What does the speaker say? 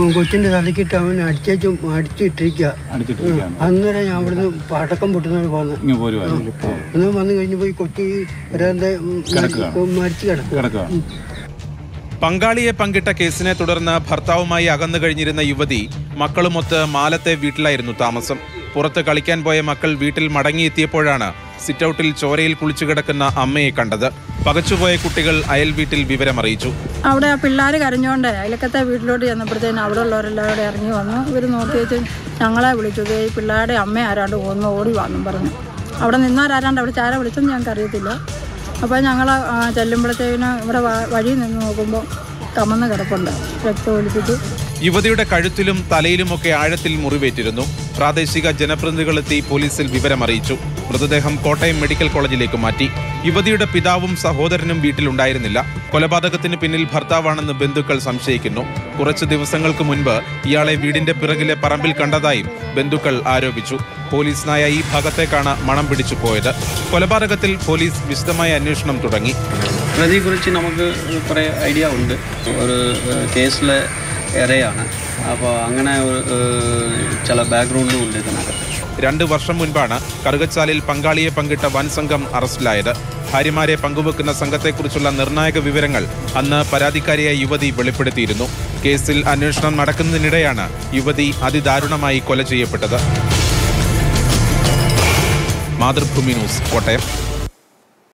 കൊച്ചിന്റെ തലക്കിട്ട് അവൻ അടിച്ചു അടിച്ചിട്ടിരിക്കുക അടിച്ചിട്ടിരിക്കുകയാണ് അന്നേരം ഞാൻ അവിടുന്ന് പടക്കം പൊട്ടുന്നത് പോന്നു ഇങ്ങനെ പോരുവായിരുന്നു അന്ന് വന്നു കഴിഞ്ഞപ്പോ ഈ കൊച്ചി ഒരാളുടെ കിടക്കുകയാണ്. മരിച്ചു കിടക്കുക കിടക്കുക പങ്കാളിയെ പങ്കിട്ട കേസിനെ തുടർന്ന് ഭർത്താവുമായി അകന്നു കഴിഞ്ഞിരുന്ന യുവതി മക്കളുമൊത്ത് മാലത്തെ വീട്ടിലായിരുന്നു താമസം പുറത്ത് കളിക്കാൻ പോയ മക്കൾ വീട്ടിൽ മടങ്ങിയെത്തിയപ്പോഴാണ് സിറ്റൌട്ടിൽ ചോരയിൽ കുളിച്ചു കിടക്കുന്ന അമ്മയെ കണ്ടത് പകച്ചുപോയ കുട്ടികൾ അയൽ വീട്ടിൽ വിവരമറിയിച്ചു അവിടെ ആ പിള്ളേർ കരഞ്ഞോണ്ട് അയലക്കത്തെ വീട്ടിലോട്ട് ചെന്നപ്പോഴത്തേന് അവിടെ ഉള്ളവരെല്ലാവരും കൂടെ ഇറങ്ങി വന്നു ഇവർ നോക്കി വെച്ച് ഞങ്ങളെ വിളിച്ചു "ദേ ഈ പിള്ളേരുടെ അമ്മ ആരാണ്ട് ഒന്ന് ഓടി വന്നും പറഞ്ഞു അവിടെ നിന്നവരാരാണ്ട് അവിടെ ചാര വിളിച്ചെന്ന് ഞങ്ങൾക്ക് അറിയത്തില്ല അപ്പോൾ ഞങ്ങൾ ചെല്ലുമ്പോഴത്തേക്കിന് ഇവിടെ വ- വഴി നിന്ന് നോക്കുമ്പോൾ കമന്ന് കിടപ്പുണ്ട് രക്തം ഒലിപ്പിച്ച് യുവതിയുടെ കഴുത്തിലും തലയിലുമൊക്കെ ആഴത്തിൽ മുറിവേറ്റിരുന്നു പ്രാദേശിക ജനപ്രതിനിധികളെത്തി പോലീസിൽ വിവരമറിയിച്ചു മൃതദേഹം കോട്ടയം മെഡിക്കൽ കോളേജിലേക്ക് മാറ്റി യുവതിയുടെ പിതാവും സഹോദരനും വീട്ടിലുണ്ടായിരുന്നില്ല കൊലപാതകത്തിന് പിന്നിൽ ഭർത്താവാണെന്ന് ബന്ധുക്കൾ സംശയിക്കുന്നു കുറച്ച് ദിവസങ്ങൾക്ക് മുൻപ് ഇയാളെ വീടിന്റെ പിറകിലെ പറമ്പിൽ കണ്ടതായും ബന്ധുക്കൾ ആരോപിച്ചു പോലീസ് നായ ഈ ഭാഗത്തേക്കാണ് മണം പിടിച്ചു പോയത് കൊലപാതകത്തിൽ പോലീസ് വിശദമായ അന്വേഷണം തുടങ്ങി പ്രതിയെക്കുറിച്ച് നമുക്ക് കുറേ ഐഡിയ ഉണ്ട് ഒരു കേസിലെ ഇരയാണ് അപ്പോൾ അങ്ങനെ ഒരു ഏഹ്, ചില ബാക്ക്ഗ്രൗണ്ടും ഉണ്ട് ഇതിനകത്ത് രണ്ട് വർഷം മുൻപാണ് കറുകച്ചാലിൽ പങ്കാളിയെ പങ്കിട്ട വൻ സംഘം അറസ്റ്റിലായത് ഭാര്യമാരെ പങ്കുവെക്കുന്ന സംഘത്തെക്കുറിച്ചുള്ള നിർണായക വിവരങ്ങൾ അന്ന് പരാതിക്കാരിയായ യുവതി വെളിപ്പെടുത്തിയിരുന്നു കേസിൽ അന്വേഷണം നടക്കുന്നതിനിടെയാണ് യുവതി അതിദാരുണമായി കൊല ചെയ്യപ്പെട്ടത് മാതൃഭൂമി ന്യൂസ് കോട്ടയം